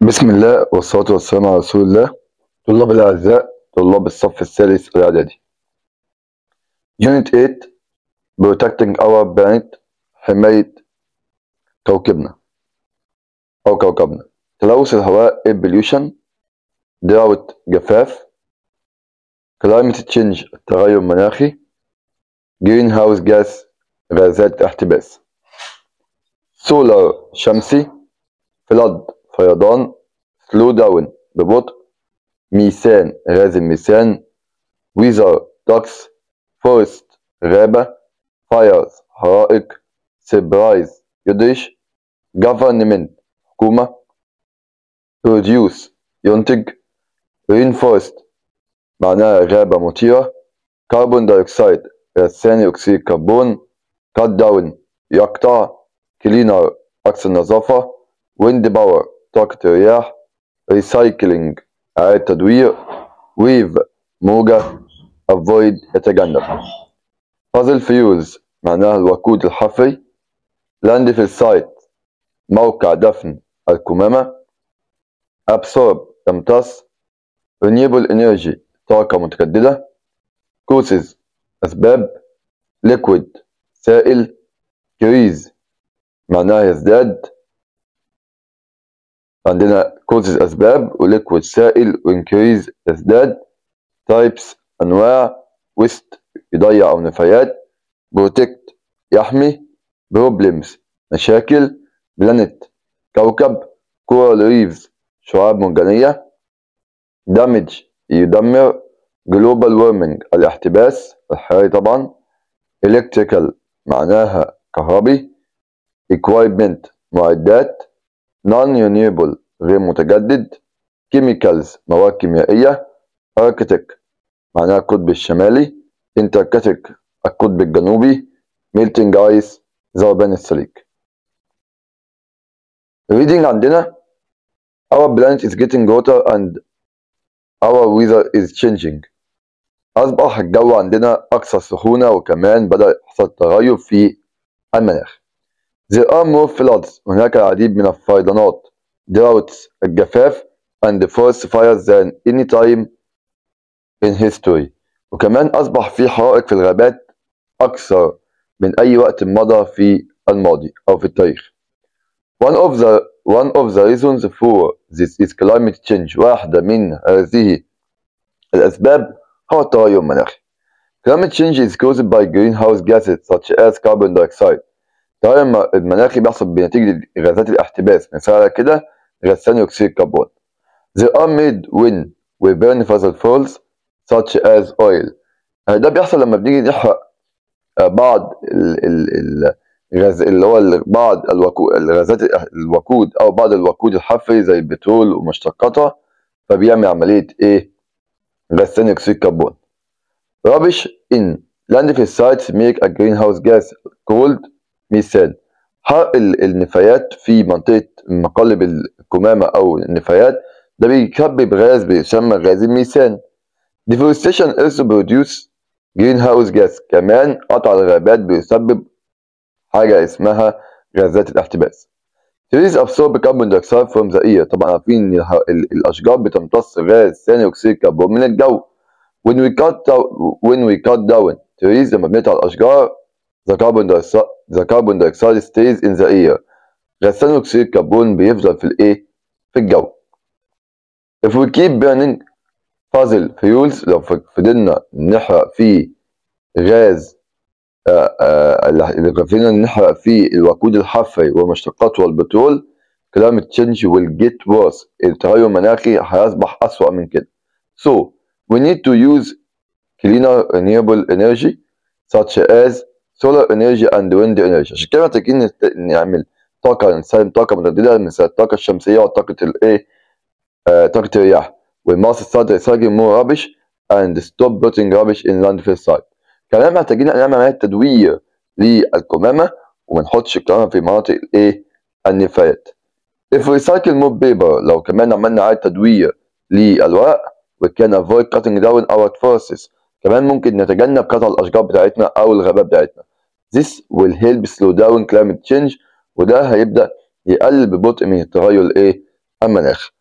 بسم الله والصلاة والسلام على رسول الله طلاب الأعزاء طلاب الصف الثالث الإعدادي Unit 8 Protecting our planet حماية كوكبنا أو كوكبنا تلوث الهواء Air pollution drought جفاف Climate change التغير المناخي Greenhouse gas غازات احتباس Solar شمسي Flood فيضان سلو داون ببطء ميثان غاز الميثان ويزر دوكس فورست غابة فايرز حرائق سبرايز يدهش government حكومة produce ينتج rainforest معناها غابة مطيرة كربون دايوكسيد غاز ثاني أكسيد الكربون cut down يقطع كلينر أكثر نظافة wind power طاقة الرياح ريسايكلينج إعادة تدوير ويف موجة افويد يتجنب فازل فيوز معناها الوقود الحفري لاندفيل سايت موقع دفن الكمامة أبسورب يمتص renewable energy طاقة متجددة كوسز أسباب liquid سائل كريز معناها يزداد عندنا causes أسباب وليكويد سائل وانكريز يزداد تايبس أنواع ويست يضيع أو نفايات بروتكت يحمي بروبلمز مشاكل بلانت كوكب كورال ريفز شعاب مرجانية دامج يدمر جلوبال وورمنج الاحتباس الحراري طبعا الكتريكال معناها كهربي equipment معدات non renewable غير متجدد chemicals مواد كيميائية arctic معناها القطب الشمالي انتاركتيك القطب الجنوبي melting ice ذوبان الثلج reading عندنا our planet is getting hotter and our weather is changing أصبح الجو عندنا أكثر سخونة وكمان بدأ يحصل تغير في المناخ There are more floods هناك العديد من الفيضانات droughts الجفاف and forest fires than any time in history وكمان أصبح في حرائق في الغابات أكثر من أي وقت مضى في الماضي أو في التاريخ One of the one of the reasons for this is climate change واحدة من هذه الأسباب هو التغير المناخي Climate change is caused by greenhouse gases such as carbon dioxide التغير المناخي بيحصل بنتيجة غازات الاحتباس مثال على كده غاز ثاني أكسيد الكربون They are made when we burn fossil fuels such as oil ده بيحصل لما بنيجي نحرق بعض ال ال الغاز اللي هو بعض الوقود الغازات الوقود أو بعض الوقود الحفري زي البترول ومشتقاتها فبيعمل عملية إيه؟ غاز ثاني أكسيد الكربون Rubbish in landfill sites make a greenhouse gas called ميثان حرق النفايات في منطقة مقالب الكمامة أو النفايات ده بيسبب غاز بيسمى غاز الميثان deforestation also produce greenhouse gas كمان قطع الغابات بيسبب حاجة اسمها غازات الاحتباس trees absorb carbon dioxide from the air طبعا عارفين ان الأشجار بتمتص غاز ثاني أكسيد الكربون من الجو when we cut down when we cut down trees لما بنقطع الأشجار the carbon dioxide the carbon dioxide stays in the air غاز ثاني أكسيد الكربون بيفضل في الإيه؟ في الجو if we keep burning fossil fuels لو فضلنا نحرق فيه غاز اللي فضلنا نحرق فيه الوقود الحفري ومشتقاته والبترول climate change will get worse التغير المناخي هيصبح أسوأ من كده so we need to use cleaner renewable energy such as solar energy and wind energy عشان كده محتاجين نعمل طاقة نستخدم طاقة متجددة مثل الطاقة الشمسية وطاقة الإيه آه طاقة الرياح we must start recycling more rubbish and stop putting rubbish in landfill site كمان محتاجين نعمل عملية تدوير للكمامة وما نحطش الكمامة في مناطق الإيه النفايات if we recycle more paper لو كمان عملنا عملية تدوير للورق we can avoid cutting down our forests كمان ممكن نتجنب قطع الأشجار بتاعتنا أو الغابات بتاعتنا This will help slow down climate change وده هيبدأ يقلل ببطء من التغير الإيه؟ المناخ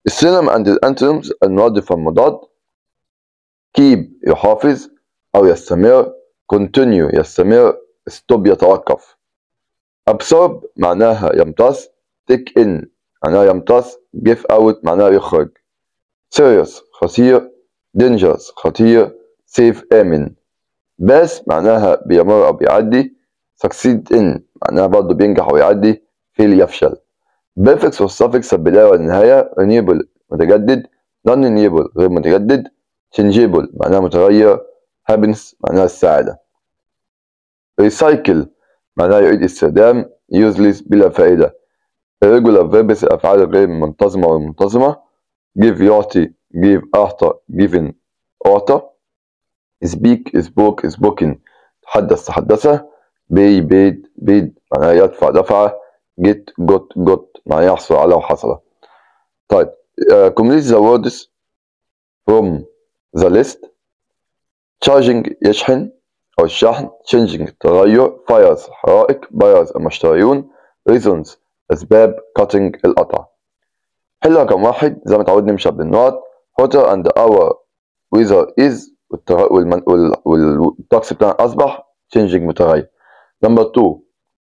السينم عند الانتونيمز المرادف المضاد keep يحافظ أو يستمر continue يستمر stop يتوقف absorb معناها يمتص take in معناها يمتص give out معناها يخرج serious خطير dangerous خطير safe آمن pass معناها بيمر أو بيعدي succeed in معناها برضه بينجح أو يعدي fail يفشل prefix والsuffix البداية والنهاية renewable متجدد non renewable غير متجدد changeable معناها متغير happiness معناها السعادة recycle معناها يعيد استخدام useless بلا فائدة irregular verbs الأفعال الغير منتظمة والمنتظمة give يعطي give أعطى given أعطى speak spoke spoken تحدث تحدث pay paid paid معناها يدفع دفع get got got معناها يحصل على وحصل طيب uh, complete the words from the list charging يشحن أو الشحن changing تغير fires حرائق buyers المشتريون reasons أسباب cutting القطع حل رقم واحد زي ما اتعودنا نمشي بالنقط hotter and our weather is والطقس بتاعنا أصبح changing متغير نمبر 2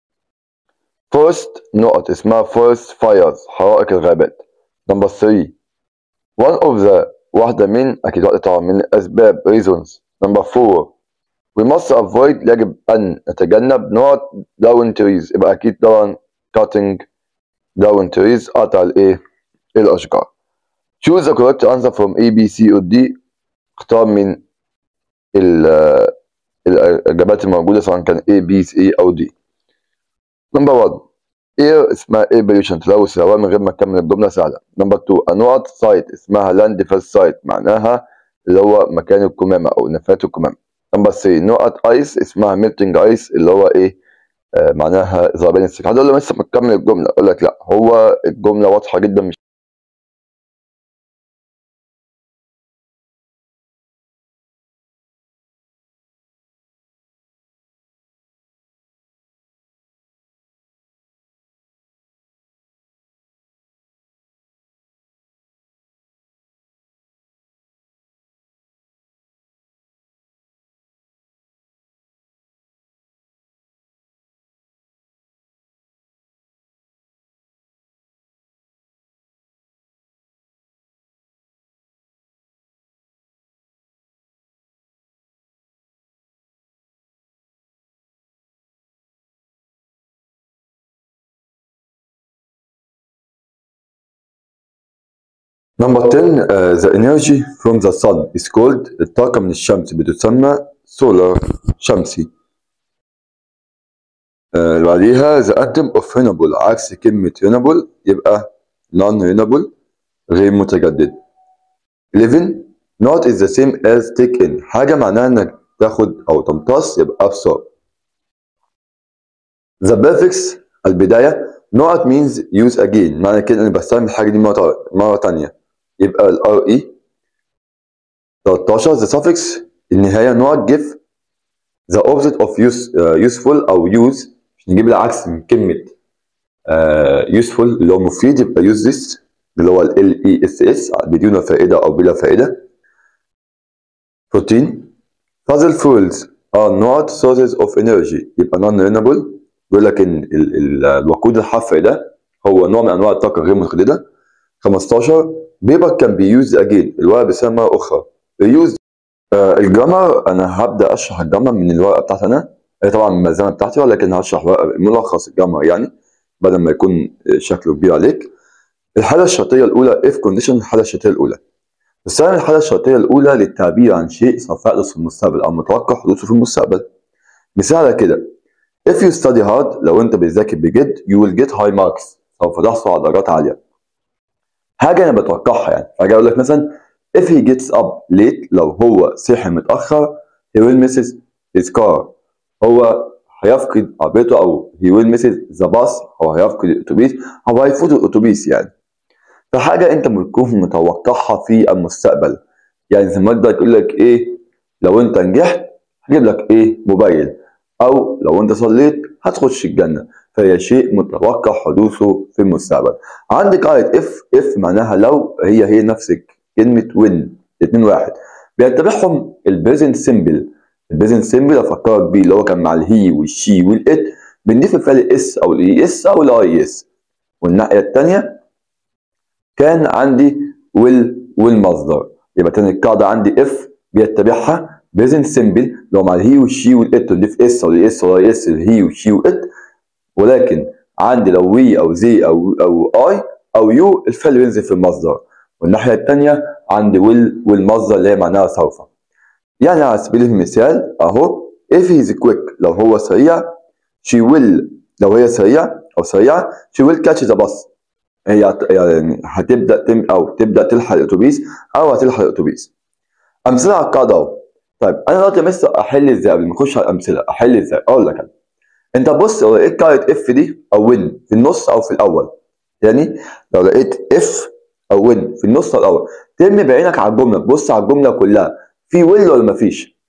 first نقط اسمها forest fires حرائق الغابات نمبر 3 one of the واحدة من أكيد واحدة طبعا من الأسباب reasons نمبر 4 we must avoid يجب أن نتجنب نقط down trees يبقى أكيد طبعا cutting down trees قطع الإيه الأشجار choose the correct answer from A B C or D اختار من الإجابات الموجودة سواء كان A B C أو D نمبر 1 اير اسمها اير بوليوشن تلوث الهواء من غير ما تكمل الجملة سهلة نمبر 2 انواع سايت اسمها لاند فيرست سايت معناها اللي هو مكان الكمامة أو نفايات الكمامة نمبر 3 نقط ايس اسمها ميلتنج ايس اللي هو ايه آه معناها ذربان السكر حد يقول له لسه مكمل الجملة أقول لك لا هو الجملة واضحة جدا مش نمبر 10 uh, the energy from the sun is called الطاقة من الشمس بتسمى solar شمسي uh, اللي بعديها the atom of renewable عكس كلمة renewable يبقى non renewable غير متجدد 11 not is the same as take in حاجة معناها انك تاخد او تمتص يبقى absorb the prefix البداية not means use again معنى كده اني بستعمل الحاجة دي مرة مرة تانية يبقى ال RE 13 the suffix النهاية نوع give the opposite of use uh, useful أو use عشان نجيب العكس من كلمة uh, useful اللي هو مفيد يبقى use this اللي هو ال E S S بدون فائدة أو بلا فائدة 14 fossil fuels are not sources of energy يبقى non renewable بيقول لك إن ال ال الوقود الحفري ده هو نوع من أنواع الطاقة غير متجددة 15 بيبر كان بيوز اجين الورقه باسمها مره اخرى يوز آه الجرامر انا هبدا اشرح الجرامر من الورقه بتاعتي انا هي طبعا من الملزمه بتاعتي ولكن هشرح ملخص الجرامر يعني بدل ما يكون شكله كبير عليك الحاله الشرطيه الاولى اف كونديشن الحاله الشرطيه الاولى بستخدم الحاله الشرطيه الاولى للتعبير عن شيء سوف يحدث في المستقبل او متوقع حدوثه في المستقبل مثال على كده if you study hard لو انت بتذاكر بجد you will get high marks سوف تحصل على درجات عاليه حاجه انا بتوقعها يعني فاجي اقول لك مثلا if he gets up late لو هو صحي متاخر he will miss his car هو هيفقد عربيته او he will miss the bus او هيفقد الاتوبيس او هيفوت الاتوبيس يعني فحاجه انت بتكون متوقعها في المستقبل يعني زي ما يقدر يقول لك ايه لو انت نجحت هجيب لك ايه موبايل او لو انت صليت هتخش الجنه فهي شيء متوقع حدوثه في المستقبل عندي قاعدة اف اف معناها لو هي هي نفس كلمة وين الاتنين واحد بيتبعهم البريزنت سيمبل البريزنت سيمبل افكرك بيه اللي هو كان مع الهي والشي والات بنضيف الفعل اس او الاي اس او الاي اس والناحية التانية كان عندي ويل والمصدر يبقى تاني القاعدة عندي اف بيتبعها بريزنت سيمبل لو مع الهي والشي والات نضيف اس او الاي اس او الاي اس الهي والشي والات ولكن عندي لو وي او زي او او اي او يو الفعل بينزل في المصدر والناحيه الثانيه عندي ويل والمصدر اللي هي معناها سوف يعني على سبيل المثال اهو if he is quick لو هو سريع she will لو هي سريعه او سريعه she will catch the bus هي يعني هتبدا تم او تبدا تلحق الاتوبيس او هتلحق الاتوبيس امثله على القاعده اهو طيب انا دلوقتي مستر احل ازاي قبل ما اخش على الامثله احل ازاي اقول لك انا انت بص لو لقيت قاعده اف دي او وين في النص او في الاول يعني لو لقيت اف او وين في النص او الاول ترمي بعينك على الجمله بص على الجمله كلها في ويل ولا مفيش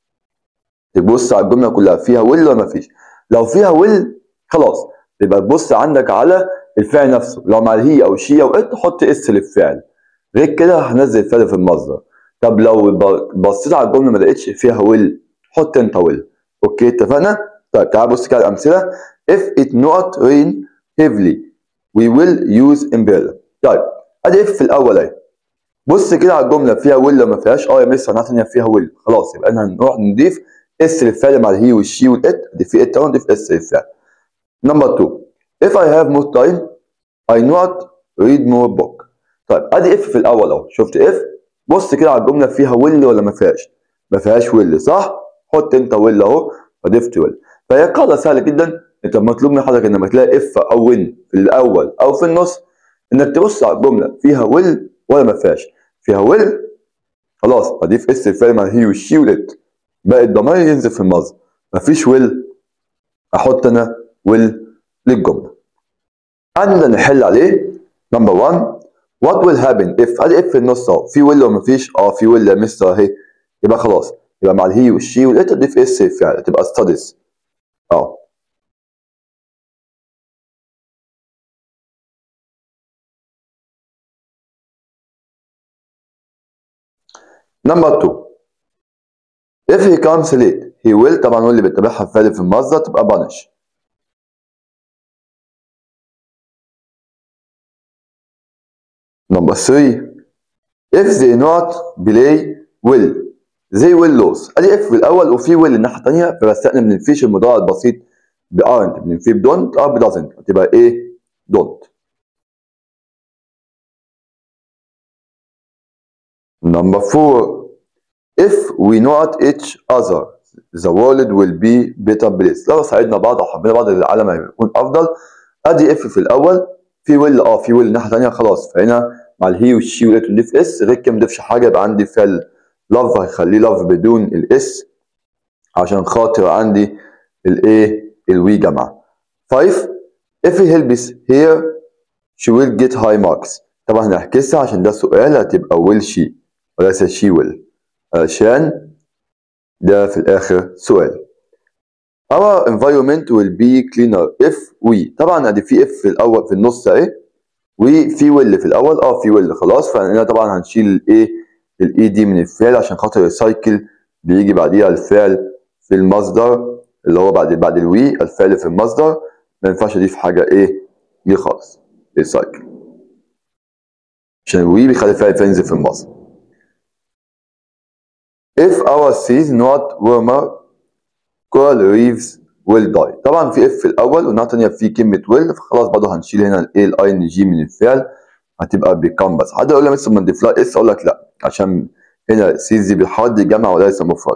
تبص على الجمله كلها فيها ويل ولا مفيش لو فيها ويل خلاص يبقى تبص عندك على الفعل نفسه لو مع الهي او شي او ات حط اس للفعل غير كده هنزل الفعل في المصدر طب لو بصيت على الجمله ما لقيتش فيها ويل حط انت ويل اوكي اتفقنا طيب تعال بص كده الامثله if it not rain heavily we will use umbrella طيب ادي اف في الاول اهي بص كده على الجمله فيها ويل ولا ما فيهاش اه يا مستر معناها ثانيه فيها ويل خلاص يبقى انا هنروح نضيف اس للفعل مع الهي والشي والات دي في ات نضيف اس للفعل نمبر 2 if I have more time I not read more book طيب ادي اف في الاول اهو شفت اف بص كده على الجمله فيها ويل ولا ما فيهاش ما فيهاش ويل صح حط انت ويل اهو فضفت ويل فهي قاعده سهله جدا انت مطلوب من حضرتك لما تلاقي اف او وين في الاول او في النص انك تبص على الجمله فيها ويل ولا ما فيهاش فيها ويل خلاص اضيف اس الفعل مع هي والشي والات باقي الضمائر ينزل في المصدر مفيش ويل احط انا ويل للجمله عندنا نحل عليه نمبر 1 what will happen if ادي اف في النص اهو في ويل ولا مفيش اه في ويل يا مستر اهي يبقى خلاص يبقى مع الهي والشي والات اضيف اس الفعل تبقى studies اه نمبر 2 if he comes late he will طبعا هو اللي بيتبعها فعل في المصدر تبقى punish نمبر 3 if they not play will they will lose ادي اف في الاول وفي will الناحيه الثانيه فبستخدم من الفيش المضارع البسيط ب aren't بننفيه ب don't او ب doesn't هتبقى ايه don't Number four, if we not each other, the world will be better place. لو ساعدنا بعض أو حبينا بعض العالم هيكون أفضل. أدي اف في الأول في ويل اه في ويل الناحية التانية خلاص فهنا مع الهي والشي والات نضيف اس غير كده مضيفش حاجة يبقى عندي فعل لاف هيخليه لاف بدون الاس عشان خاطر عندي الايه الوي جماعة. 5 if he helps here she will get high marks. طبعا هنعكسها عشان ده سؤال هتبقى will she وليس she will علشان ده في الآخر سؤال our environment will be cleaner if we طبعا ادي في if في الأول في النص اهي وفي will في الأول اه في will خلاص فهنا طبعا هنشيل الايه الاي دي من الفعل عشان خاطر السايكل بيجي بعديها الفعل في المصدر اللي هو بعد بعد الوي الفعل في المصدر ما ينفعش اضيف حاجه ايه دي خالص السايكل عشان الوي بيخلي الفعل ينزل في المصدر if our sea is not warmer coral reefs will die طبعا في اف في الاول والناحيه الثانيه في كلمه will فخلاص برضه هنشيل هنا الايه الاي ان جي من الفعل هتبقى become بس حد يقول لي مثلا ما نضيف لها اس اقول لك لا عشان هنا سيز دي بالحرف دي جمع وليس مفرد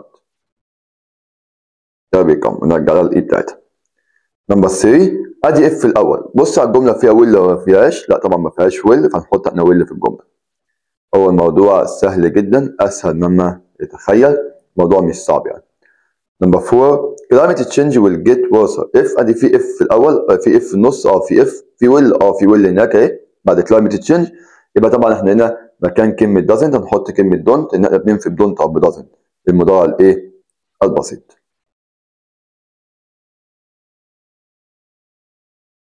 ده become ونرجع لها الاي بتاعتها نمبر 3 ادي اف في الاول بص على الجمله فيها will ولا ما فيهاش لا طبعا ما فيهاش will فهنحط احنا will في الجمله هو الموضوع سهل جدا اسهل مما يتخيل الموضوع مش صعب يعني نمبر 4 climate change will get worse if ادي في اف في الاول في اف في النص اه في اف في will اه في will هناك اهي بعد climate change يبقى طبعا احنا هنا مكان كلمه doesn't هنحط كلمه don't ان احنا بننفي ب don't او ب doesn't المضارع الايه البسيط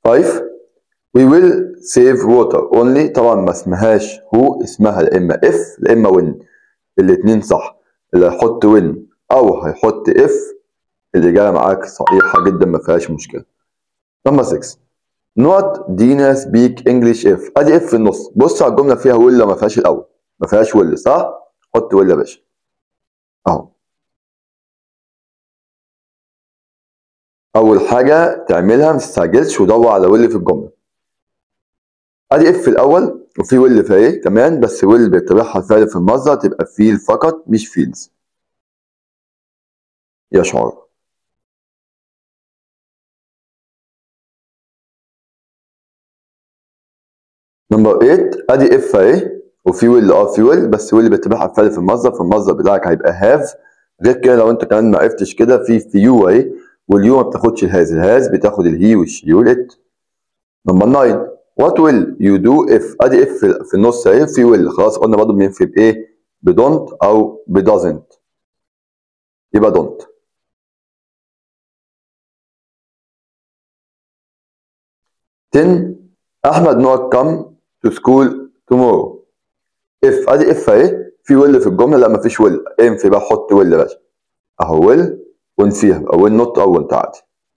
5 we will save water only طبعا ما اسمهاش هو اسمها لا اما if لا اما when الاتنين صح اللي هيحط when او هيحط if الإجابة معاك صحيحة جدا ما فيهاش مشكلة نمبر 6 not دينا speak English if ادي if في النص بص على الجملة فيها will ما فيهاش الأول ما فيهاش will صح؟ حط will يا باشا اهو أول حاجة تعملها ما تستعجلش ودور على will في الجملة ادي اف في الاول وفي ويل في ايه كمان بس ويل بيتبعها الفعل في المصدر تبقى فيل فقط مش فيلز يشعر نمبر 8 ادي اف ايه وفي ويل اه في ويل بس ويل بيتبعها الفعل في المصدر فالمصدر بتاعك هيبقى هاف غير كده لو انت كمان ما عرفتش كده في في يو اهي واليو ما بتاخدش الهاز الهاز بتاخد الهي والشي والات نمبر 9 What will you do if ادي if في النص اهي في will خلاص قلنا برضه بينفي بايه؟ بدونت او بدازنت يبقى دونت ten احمد not come to school tomorrow if ادي if اهي في will في الجمله لا مفيش will انفي بقى حط will يا باشا اهو will ونفيها او will not او وانت عادي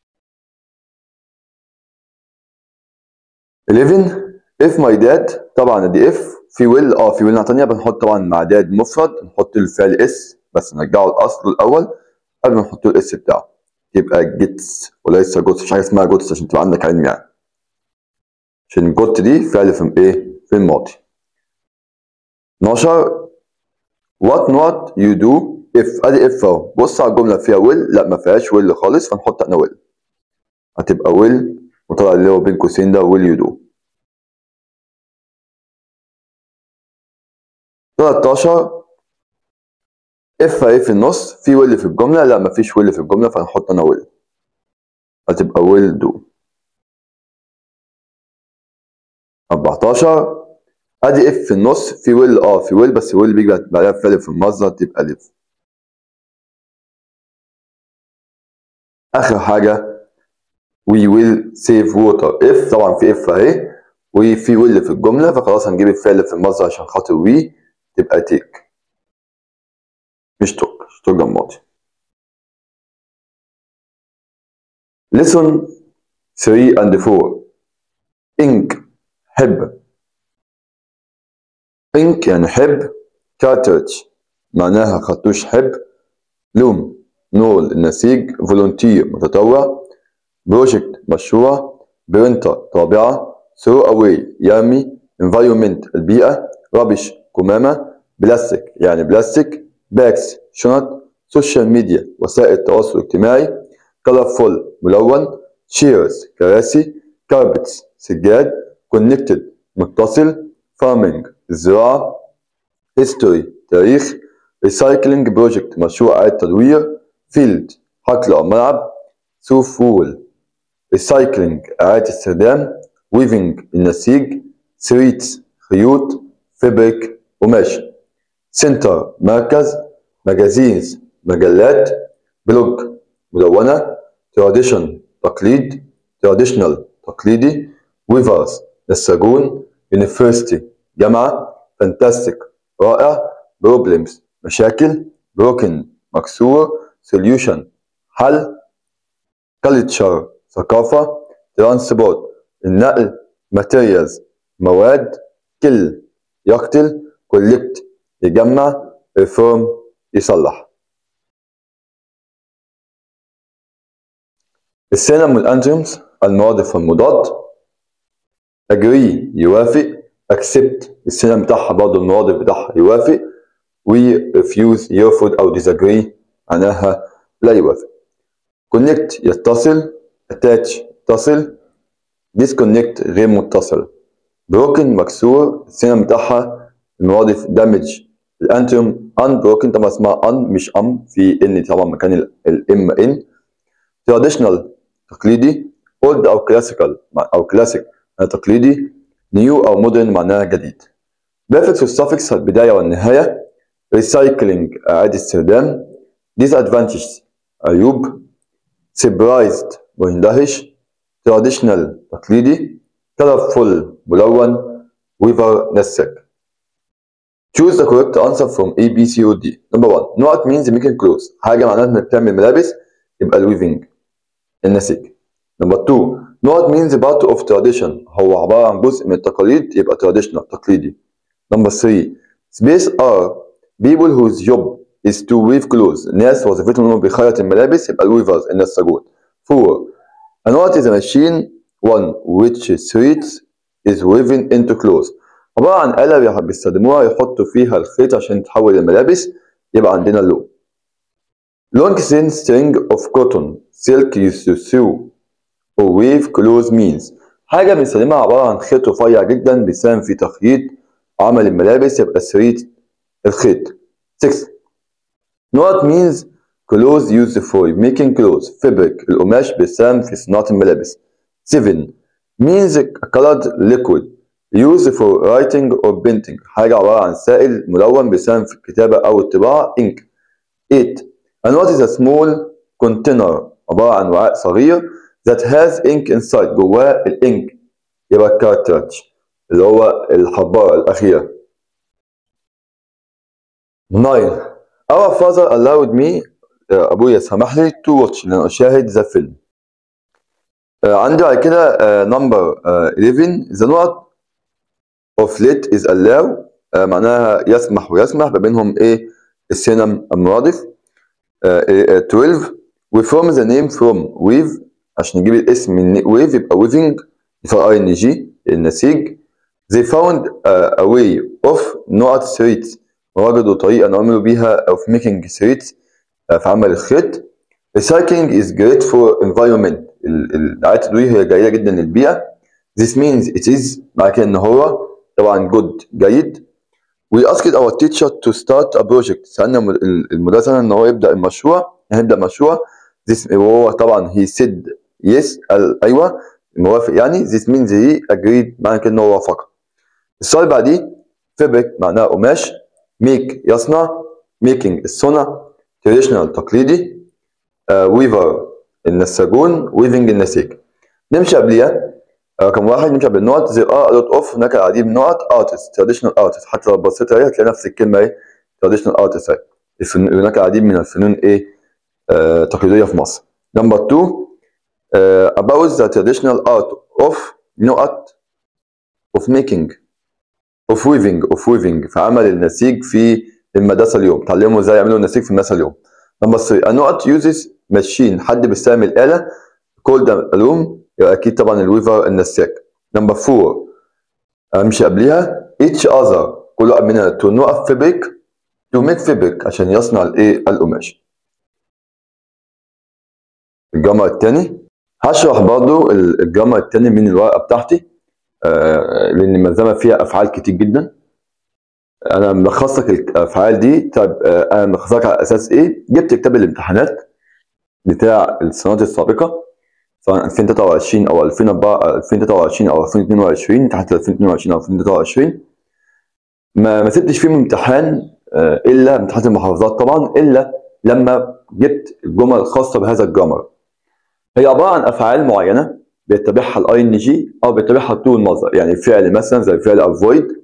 11 if my dad طبعا دي if في will اه في will تانية بنحط طبعا مع dad مفرد نحط الفعل اس بس نرجعه لاصله الاول قبل ما نحط الاس بتاعه يبقى gets وليس جوتس مش حاجه اسمها جوتس عشان تبقى عندك علم يعني عشان جوت دي فعل في ايه في الماضي 12 what not you do if ادي if اهو بص على الجمله فيها will لا ما فيهاش will خالص فنحط انا will هتبقى will وطلع اللي هو بين قوسين ده will you do 13 اف ايه في النص في will في الجمله لا ما فيش will في الجمله فهنحط انا will هتبقى will do 14 ادي اف في النص في will اه في will بس will بيجي بعدها فعل في المصدر تبقى live اخر حاجه we will save water if طبعا في if اهي وفي will في الجمله فخلاص هنجيب الفعل في المصدر عشان خاطر we تبقى take مش توك مش توك الماضي lesson 3 and 4 ink حب ink يعني حب cartridge معناها خرطوش حب لوم نول النسيج فولونتير متطوع بروجكت مشروع برينتر طابعة ثرو اواي يرمي environment البيئة رابش كمامة بلاستيك يعني بلاستيك باكس شنط سوشيال ميديا وسائل التواصل الاجتماعي كولرفول ملون شيرز كراسي كاربتس سجاد كونكتد متصل فارمينج الزراعة هيستوري تاريخ ريسايكلينج بروجكت مشروع إعادة تدوير فيلد حقل أو ملعب سوف وول ريسايكلينج إعادة استخدام ويفنج النسيج ثريتس خيوط فبريك قماش سنتر مركز مجازينز مجلات بلوج مدونة تراديشن تقليد تراديشنال تقليدي ويفرز نساجون يونيفرسيتي جامعة فانتاستيك رائع بروبلمز مشاكل بروكن مكسور سوليوشن حل كالتشر ثقافة ترانسبورت النقل ماتيريالز مواد كل يقتل كولكت يجمع ريفورم يصلح السينم والانتيومز المرادف والمضاد agree يوافق accept السينم بتاعها برضه المرادف بتاعها يوافق و refuse يرفض أو disagree معناها لا يوافق connect يتصل attach يتصل disconnect غير متصل broken مكسور السينم بتاعها المرادف damage الانتيوم unbroken طبعا اسمها un مش am في ان طبعا مكان الام ان traditional تقليدي old او classical او classic تقليدي نيو او مودرن معناها جديد prefix والsuffix البدايه والنهايه recycling اعاده استخدام disadvantages عيوب surprised مندهش traditional تقليدي colorful ملون weaver نسك choose the correct answer from A B C or D number one نقط means making clothes حاجة معناها انك بتعمل ملابس يبقى الويفنج النسيج number two نقط means part of tradition هو عبارة عن جزء من التقاليد يبقى traditional تقليدي number three space are people whose job is to weave clothes ناس وظيفتهم انهم بيخيط الملابس يبقى الويفرز النساجون four a knot is a machine one which threads is woven into clothes عبارة عن آلة بيستخدموها يحطوا فيها الخيط عشان تحول الملابس يبقى عندنا اللون long thin string of cotton silk used to sew or weave clothes means حاجة بنستخدمها عبارة عن خيط رفيع جدا بيساهم في تخييط عمل الملابس يبقى ثريد الخيط 6 نوت means clothes used for making clothes fabric القماش بيساهم في صناعة الملابس 7 means colored liquid used for writing or painting حاجة عبارة عن سائل ملون بيساهم في الكتابة أو الطباعة ink 8 a note is a small container عبارة عن وعاء صغير that has ink inside جواه الانك يبقى الكارتريدج اللي هو الحبارة الأخيرة 9 Our father allowed me أبويا سمح لي to watch لأن أشاهد ذا فيلم عندي بعد كده نمبر 11 the note of let is allow معناها يسمح ويسمح ما بينهم ايه السينم المرادف 12 we form the name from weave عشان نجيب الاسم من wave يبقى weaving يبقى اي ان جي النسيج they found a way of not threads وجدوا طريقة نعملوا بيها of making threads في عمل الخيط recycling is great for environment الإعادة التدوير هي جيدة جدا للبيئة this means it is معنى كده إن هو طبعا good جيد we asked our teacher to start a project سألنا المدرس إن هو يبدأ المشروع هنبدأ مشروع this وهو طبعا he said yes قال أيوه موافق يعني this means he agreed معنى كده إن هو وافق السؤال بعديه fabric معناها قماش make يصنع making الصنع traditional تقليدي uh, weaver النساجون weaving النسيج نمشي قبليها رقم واحد نمشي بالنقط زي اه دوت اوف هناك العديد من النقط artist traditional artist حتى لو بصيت عليها هتلاقي نفس الكلمه ايه traditional artist اهي هناك العديد من الفنون ايه آه تقليديه في مصر نمبر 2 uh, about the traditional art of نقط of making of weaving of weaving في عمل النسيج في المدرسة اليوم تعلموا ازاي يعملوا النسيج في المدرسة اليوم نمبر 3 النقط uses machine حد بيستعمل آلة called a loom يبقى أكيد طبعا الويفر النساج نمبر 4 أمشي قبليها each other كل واحد منها to نقط fabric to make fabric عشان يصنع الايه القماش الجمع الثاني هشرح برضو الجمع الثاني من الورقة بتاعتي آه لأن الملزمة فيها أفعال كتير جدا أنا ملخص لك الأفعال دي طيب آه أنا ملخصك على أساس إيه؟ جبت كتاب الامتحانات بتاع السنوات السابقة سواء 2023 أو 2023 أو 2022 تحت 2022 أو 2023 ما ما سبتش فيهم امتحان آه إلا امتحانات المحافظات طبعا إلا لما جبت الجمل الخاصة بهذا الجرامر هي عبارة عن أفعال معينة بيتبعها الاي ان جي او بيتبعها التو المصدر يعني فعل مثلا زي فعل افويد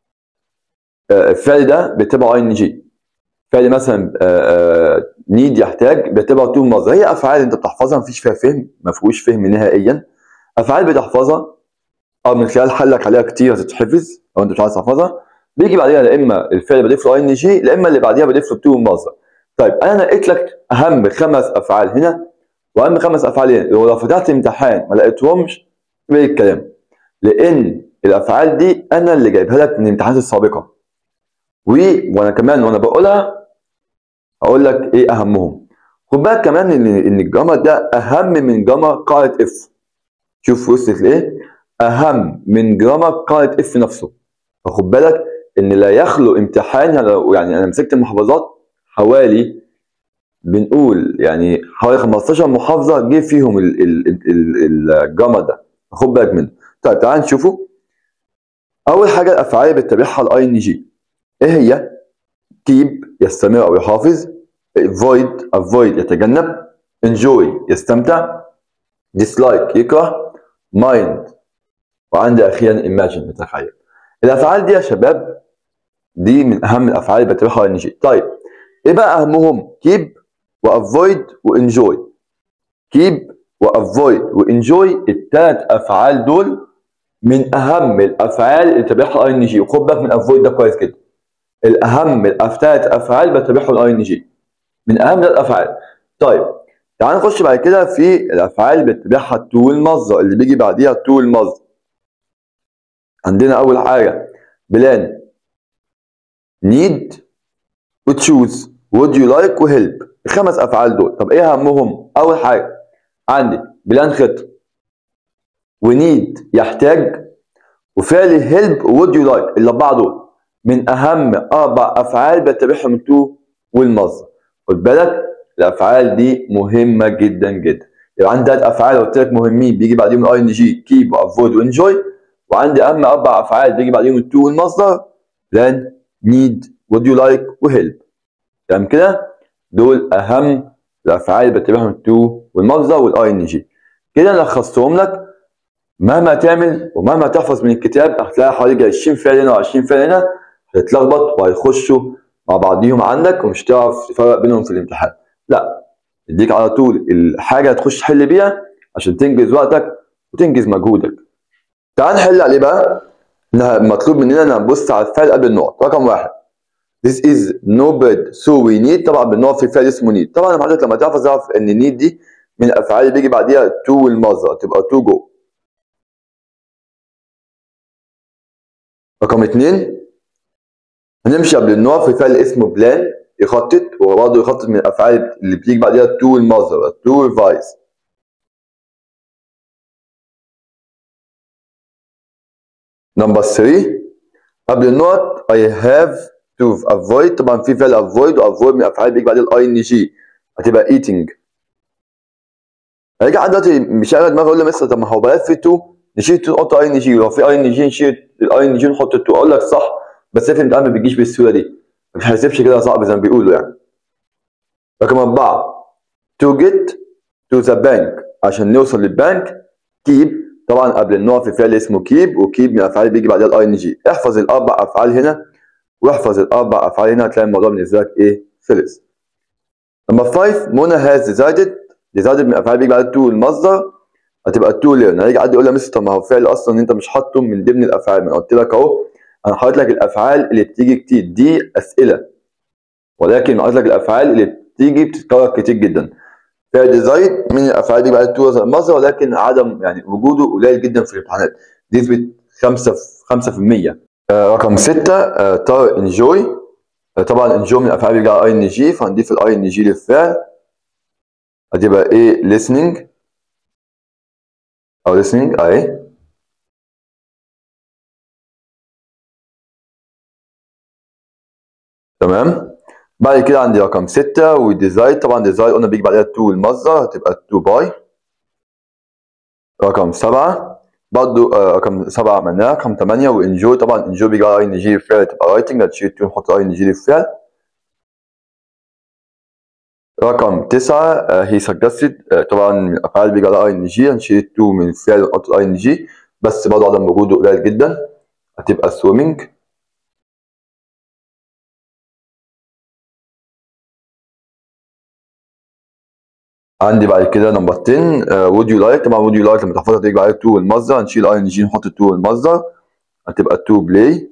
الفعل ده بيتبع اي ان جي فعل مثلا نيد يحتاج بيتبع تو المصدر هي افعال انت بتحفظها مفيش فيها فهم ما فيهوش فهم نهائيا افعال بتحفظها او من خلال حلك عليها كتير هتتحفظ لو انت مش عايز تحفظها بيجي بعديها يا اما الفعل بضيف له اي ان جي يا اما اللي بعديها بضيف له تو المصدر طيب انا نقيت لك اهم خمس افعال هنا واهم خمس افعال هنا لو فتحت امتحان ما لقيتهمش ايه الكلام لان الافعال دي انا اللي جايبها لك من الامتحانات السابقه و... وانا كمان وانا بقولها هقول لك ايه اهمهم خد بالك كمان ان ان الجمر ده اهم من جمر قاعده اف شوف وصلت لايه اهم من جرامر قاعده اف نفسه فخد بالك ان لا يخلو امتحان يعني انا مسكت المحافظات حوالي بنقول يعني حوالي 15 محافظه جه فيهم الجمر ده خد بالك منه طيب تعال نشوفه اول حاجه الافعال اللي بتتبعها الاي ان جي ايه هي keep يستمر او يحافظ avoid avoid يتجنب enjoy يستمتع dislike يكره mind وعندي اخيرا imagine نتخيل الافعال دي يا شباب دي من اهم الافعال اللي بتبعها ان جي طيب ايه بقى اهمهم keep وافويد وانجوي keep وافويد وانجوي الثلاث افعال دول من اهم الافعال اللي تبعها ان جي وخد بالك من افويد ده كويس جدا الاهم الثلاث افعال بتبعهم الاي ان جي من اهم الافعال طيب تعال نخش بعد كده في الافعال اللي بتتبعها التو والمصدر اللي بيجي بعديها التو والمصدر عندنا اول حاجه بلان need وتشوز would you like وهيلب الخمس افعال دول طب ايه اهمهم اول حاجه عندي بلان خطه ونيد يحتاج وفعل هيلب would you like الاربعه دول من اهم اربع افعال بتتبعهم التو والمصدر خد بالك الافعال دي مهمه جدا جدا يبقى عندي ثلاث افعال قلت لك مهمين بيجي بعديهم الاي ان جي كيب وافويد وانجوي وعندي اهم اربع افعال بيجي بعديهم التو والمصدر بلان نيد would you like وهيلب تمام كده دول اهم الافعال اللي بتبعهم التو والمصدر والاي ان جي كده انا لخصتهم لك مهما تعمل ومهما تحفظ من الكتاب هتلاقي حوالي 20 فعل هنا و20 فعل هنا هتتلخبط وهيخشوا مع بعضيهم عندك ومش هتعرف تفرق بينهم في الامتحان لا اديك على طول الحاجه تخش تحل بيها عشان تنجز وقتك وتنجز مجهودك تعال نحل عليه بقى مطلوب مننا ان نبص على الفعل قبل النقط رقم واحد This is no bed so we need طبعا بنقف في فعل اسمه need طبعا حضرتك لما تعرف تعرف ان need دي من الافعال اللي بيجي بعديها to والمصدر تبقى to go رقم اتنين هنمشي قبل النقط في فعل اسمه بلان يخطط وهو برضه يخطط من الافعال اللي بتيجي بعديها to والمصدر to revise نمبر 3 قبل النقط I have to avoid طبعا في فعل avoid و avoid من الافعال بيجي بعدين الاي ان جي هتبقى eating هيجي حد دلوقتي مشغل دماغه يقول لي مستر طب ما هو بلاش في تو نشيل تو نحط اي ان جي ولو في اي ان جي نشيل الاي ان جي نحط التو اقول لك صح بس في الامتحان ما بيجيش بالسهوله دي ما بيحسبش كده صعب زي ما بيقولوا يعني رقم أربعة to get to the bank عشان نوصل للبنك keep طبعا قبل النوع في فعل اسمه keep وكيب من الافعال بيجي بعدها الاي ان جي احفظ الاربع افعال هنا واحفظ الاربع افعال هنا هتلاقي الموضوع بالنسبه لك ايه خلص نمبر 5 منى هاز ديزايدد ديزايدد من الافعال بيجي بعدها تو المصدر هتبقى تو ليرن هيجي حد يقول لي يا مستر ما هو فعل اصلا انت مش حاطه من ضمن الافعال ما انا قلت لك اهو انا حاطط لك الافعال اللي بتيجي كتير دي اسئله ولكن حاطط لك الافعال اللي بتيجي بتتكرر كتير جدا فعل ديزاين من الافعال دي بعد تو المصدر ولكن عدم يعني وجوده قليل جدا في الامتحانات نسبه 5 في 5% آه رقم 6 آه تار انجوي آه طبعا انجوي من الافعال بيجي على اي ان جي فهنضيف الاي ان جي للفعل هتبقى ايه listening او listening اهي تمام بعد كده عندي رقم 6 وديزاين طبعا ديزاين قلنا بيجي بعدها تو المصدر هتبقى تو باي رقم 7 برضه آه رقم 7 عملناه رقم 8 وانجوي طبعا انجوي بيجي على اي ان جي للفعل تبقى رايتنج هتشيل تو نحط اي ان جي للفعل رقم 9 هي سجستد طبعا من الافعال بيجي على اي ان جي هنشيل التو من الفعل ونحط الاي ان جي بس برضه عدم وجوده قليل جدا هتبقى سويمنج عندي بعد كده نمبر 10 وود يو لايك طبعا وود يو لايك لما تحفظها تيجي بعد تو المصدر هنشيل اي ان جي نحط التو المصدر هتبقى تو بلاي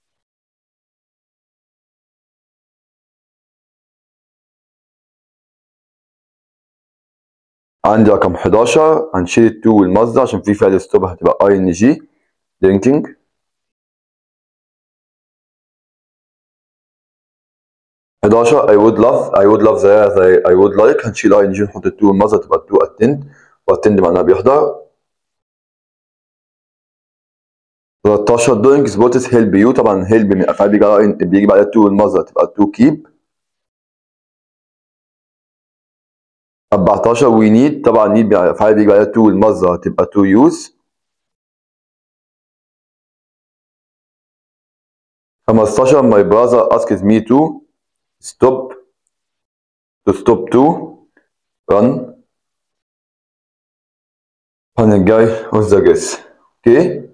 عندي رقم 11 هنشيل التو والمصدر عشان في فعل ستوب هتبقى اي ان جي درينكينج حداشر I would love I would love زيها زي I would like هنشيل اي ان جي نحط التو والمصدر تبقى التو attend واتند معناها بيحضر 13 doing sports help you طبعا help من الافعال بيجي على بيجي بعدها التو والمصدر تبقى التو keep 14 we need طبعا need من الافعال بيجي بعدها التو والمصدر تبقى to use 15 my brother asks me to stop to stop to run الامتحان الجاي وذ جيس اوكي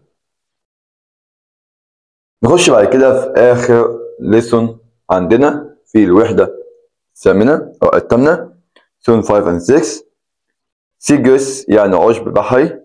نخش بعد كده في اخر ليسون عندنا في الوحده الثامنه او الثامنه سون 5 and 6 سيجس يعني عشب بحري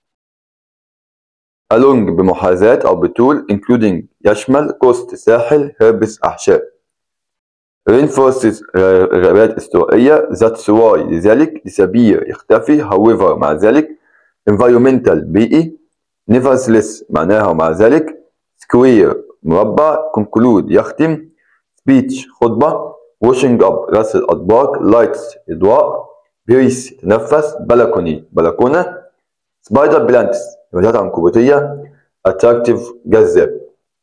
along بمحاذاة أو بطول including يشمل كوست ساحل هربس أحشاء rainforests غابات استوائية ذات سواي لذلك disappear يختفي however مع ذلك environmental بيئي nevertheless معناها ومع ذلك square مربع conclude يختم speech خطبة washing up غسل الأطباق lights إضواء بريس يتنفس بلكوني بلكونة سبايدر بلانتس نباتات عنكبوتية attractive جذاب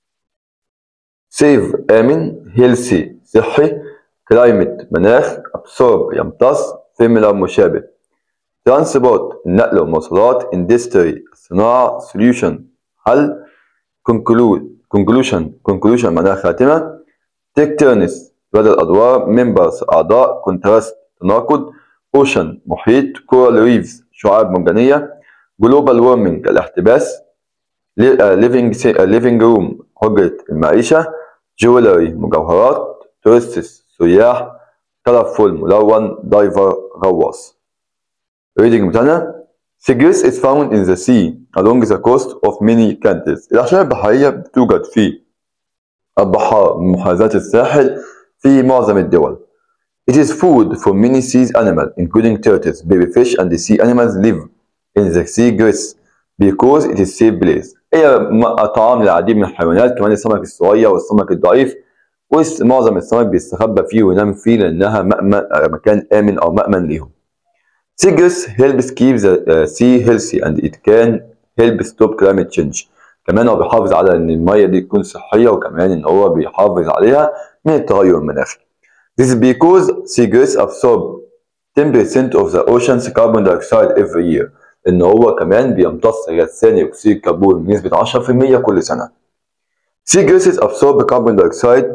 سيف آمن هيلسي صحي كلايمت مناخ absorb يمتص فيميلر مشابه ترانسبورت النقل والمواصلات اندستري الصناعة سوليوشن حل كونكلود كونكلوشن كونكلوشن معناها خاتمة تيك تيرنس بدل الأدوار ممبرز أعضاء كونتراست تناقض اوشن محيط كورال ريفز شعاب مرجانية جلوبال وورمنج الاحتباس ليفينج ليفينج روم حجرة المعيشة جولري مجوهرات تورستس سياح كلرفول ملون دايفر غواص reading بتاعنا Sigris is found in the sea along the coast of many countries الأعشاب البحرية بتوجد في البحار من محاذاة الساحل في معظم الدول It is food for many sea animals including turtles, baby fish and the sea animals live in the sea grass because it is safe place هي طعام للعديد من الحيوانات كمان السمك الصغير والسمك الضعيف ومعظم السمك بيستخبى فيه وينام فيه لأنها مأمن مكان آمن أو مأمن ليهم Seagrass helps keep the uh, sea healthy and it can help stop climate change كمان هو بيحافظ على ان المية دي تكون صحية وكمان ان هو بيحافظ عليها من التغير المناخي This is because seagrass absorb 10% of the ocean's carbon dioxide every year ان هو كمان بيمتص غاز ثاني اكسيد الكربون بنسبة 10% كل سنة Seagrasses absorb carbon dioxide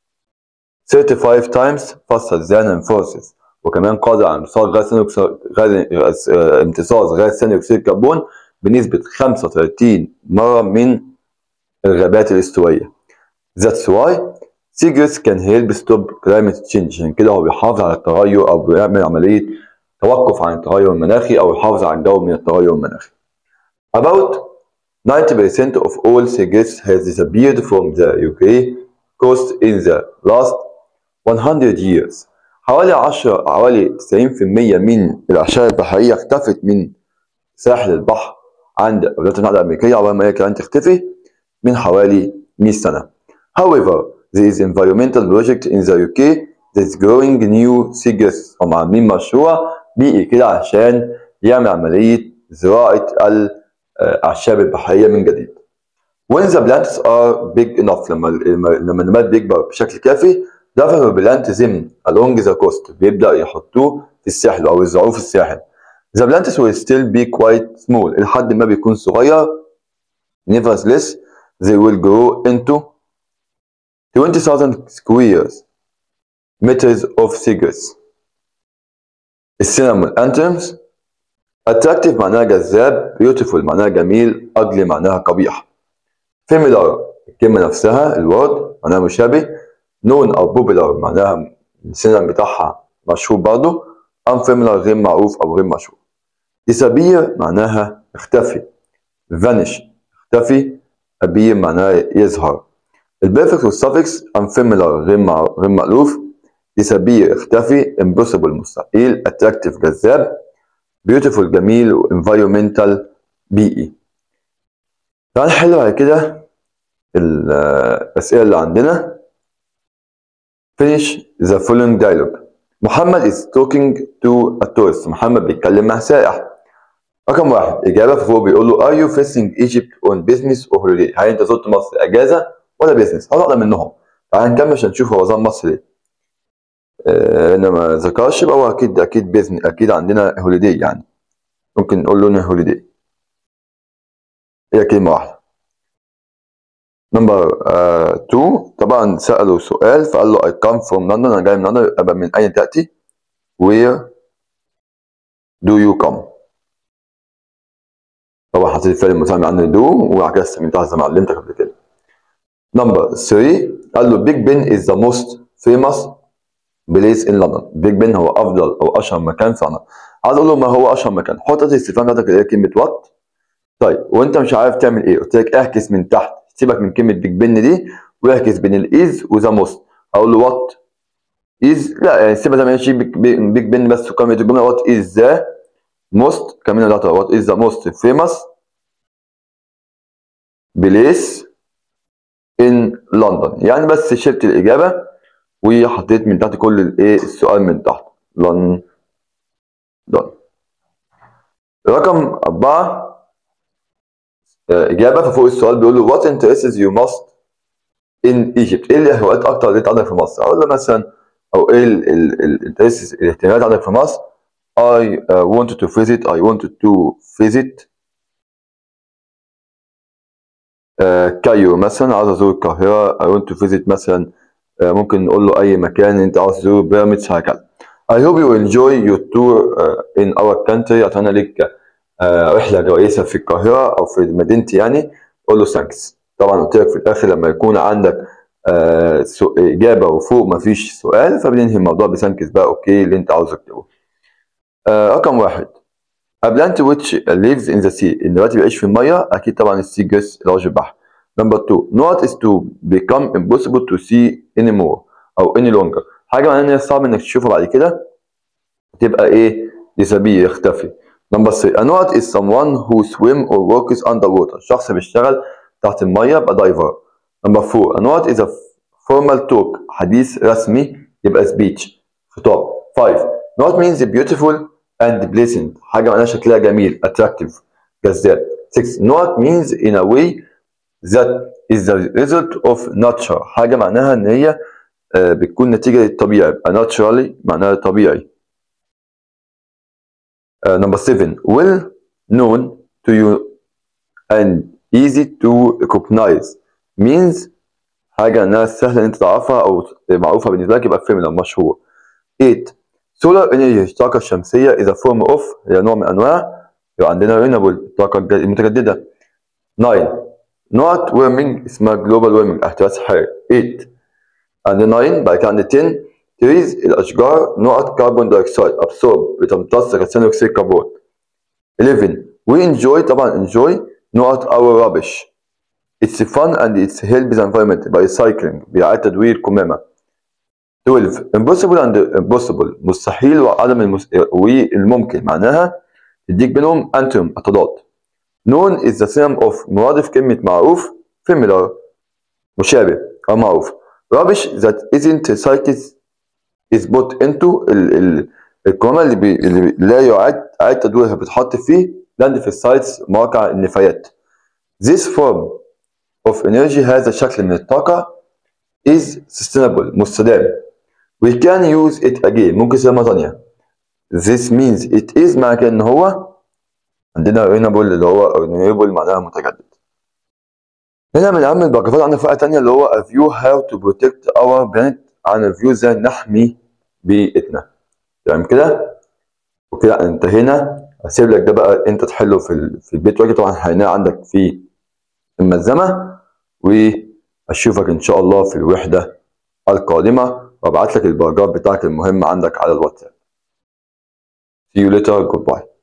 35 times faster than rainforests وكمان قادر على امتصاص غاز ثاني غاز امتصاص غاز ثاني اكسيد الكربون بنسبة 35 مرة من الغابات الاستوائية. That's why Seagrass can help stop climate change عشان كده هو بيحافظ على التغير أو بيعمل عملية توقف عن التغير المناخي أو يحافظ على الجو من التغير المناخي. About 90% of all seagrass has disappeared from the UK coast in the last 100 years. حوالي 10 حوالي 90% من الأعشاب البحرية اختفت من ساحل البحر عند الولايات المتحدة الأمريكية عقبال ما هي كانت تختفي من حوالي 100 سنة. However, there is environmental project in the UK that's growing new seagrass هم عاملين مشروع بيئي كده عشان يعمل عملية زراعة الأعشاب البحرية من جديد. When the plants are big enough لما لما النبات بيكبر بشكل كافي دفع بلانتزم along the coast بيبدأ يحطوه في الساحل أو يزرعوه في الساحل. The plants will still be quite small لحد ما بيكون صغير nevertheless they will grow into 20,000 squares meters of seagrass. السينامون anthems attractive معناها جذاب beautiful معناها جميل ugly معناها قبيح familiar الكلمة نفسها الورد معناها مشابه known أو popular معناها السينام بتاعها مشهور برضه unfamiliar غير معروف أو غير مشهور disappear معناها اختفي vanish اختفي appear معناها يظهر البرفكت والسفكس unfamiliar غير مع... غير مألوف disappear اختفي impossible مستحيل attractive جذاب beautiful جميل و environmental بيئي تعال نحل بعد كده الأسئلة اللي عندنا finish the following dialogue محمد is talking to a tourist محمد بيتكلم مع سائح رقم واحد إجابة فهو بيقول له are you facing Egypt on business or holiday هل أنت زرت مصر أجازة ولا بيزنس؟ هذا منهم تعال نكمل عشان نشوف هو زار مصر ليه آه إنما ذكرش يبقى هو أكيد أكيد بيزنس أكيد عندنا هوليداي يعني ممكن نقول له هوليداي هي كلمة واحدة نمبر 2 uh, طبعا سأله سؤال فقال له I come from London أنا جاي من لندن يبقى من أين تأتي؟ Where do you come؟ طبعا حطيت الفعل المساعد عنه دو وبعد كده استخدمتها زي ما علمتك قبل كده نمبر 3 قال له بيج بن از ذا موست فيموس بليس ان لندن بيج بن هو افضل او اشهر مكان في لندن عايز اقول له ما هو اشهر مكان حط الاستفهام بتاعتك اللي هي كلمه وات طيب وانت مش عارف تعمل ايه قلت لك اعكس من تحت سيبك من كلمه بيج بن دي واعكس بين الايز وذا موست اقول له وات از لا يعني سيبها زي ما هي بيج بن بس وكمل الجمله وات از ذا موست كمان ثلاثه وات از ذا موست فيموس بليس ان لندن يعني بس شلت الاجابه وحطيت من تحت كل الايه السؤال من تحت لندن رقم أربعة إجابة ففوق السؤال بيقول له what interests you most in Egypt إيه الهوايات أكتر اللي أنت عندك في مصر؟ أقول له مثلا أو إيه الاهتمامات عندك في مصر؟ I uh, wanted to visit I wanted to visit كايرو مثلا عاوز ازور القاهره I want to visit مثلا ممكن نقول له اي مكان انت عاوز تزوره بيراميدز هكذا I hope you enjoy your tour in our country اتمنى لك رحله كويسه في القاهره او في مدينتي يعني قول له ثانكس طبعا قلت لك في الاخر لما يكون عندك اجابه وفوق مفيش سؤال فبننهي الموضوع بثانكس بقى اوكي اللي انت عاوزه تكتبه رقم واحد A plant which lives in the sea النبات بيعيش في المية أكيد طبعا السي جس اللي هو البحر. Number two not is to become impossible to see anymore أو any longer حاجة معناها إن هي صعب إنك تشوفها بعد كده تبقى إيه disappear يختفي. Number three a not is someone who swim or works underwater شخص بيشتغل تحت المية يبقى diver. Number four a not is a formal talk حديث رسمي يبقى speech خطاب. Five not means beautiful and pleasant حاجة معناها شكلها جميل attractive جذاب 6 not means in a way that is the result of nature حاجة معناها إن هي بتكون نتيجة للطبيعة يبقى naturally معناها طبيعي uh, number 7 well known to you and easy to recognize means حاجة إنها سهلة إن أنت تعرفها أو معروفة بالنسبة لك يبقى فيميلر مشهور 8 سولار انرجي الطاقة الشمسية إذا فورم أوف هي نوع من أنواع يبقى عندنا رينبل الطاقة المتجددة 9 نوت ويرمينج اسمها جلوبال ويرمينج احتباس حراري 8 عند 9 بعد كده عند 10 تريز الأشجار نقط كربون دايوكسيد أبسورب بتمتص ثاني أكسيد الكربون 11 we enjoy طبعا enjoy نقط our rubbish it's fun and it's help the environment by recycling بإعادة تدوير القمامة 12 impossible and impossible مستحيل وعدم المس... والممكن معناها تديك بينهم انتوم التضاد known is the synonym of مرادف كلمة معروف familiar مشابه أو معروف rubbish that isn't recycled is put into ال ال القمامة اللي, بي... اللي لا يعاد إعادة تدويرها بتحط فيه landfill sites مواقع النفايات this form of energy هذا الشكل من الطاقة is sustainable مستدام we can use it again ممكن نستخدمها تانية this means it is معنى كده ان هو عندنا renewable اللي هو renewable معناها متجدد هنا من اهم الباراجرافات عندنا فئة تانية اللي هو a view how to protect our planet عن الفيو ازاي نحمي بيئتنا تمام كده وكده انتهينا هسيب لك ده بقى انت تحله في في البيت واجي طبعا هيناه عندك في الملزمة واشوفك ان شاء الله في الوحدة القادمة وابعت لك الباراجراف بتاعك المهم عندك على الواتساب. See you later. Goodbye.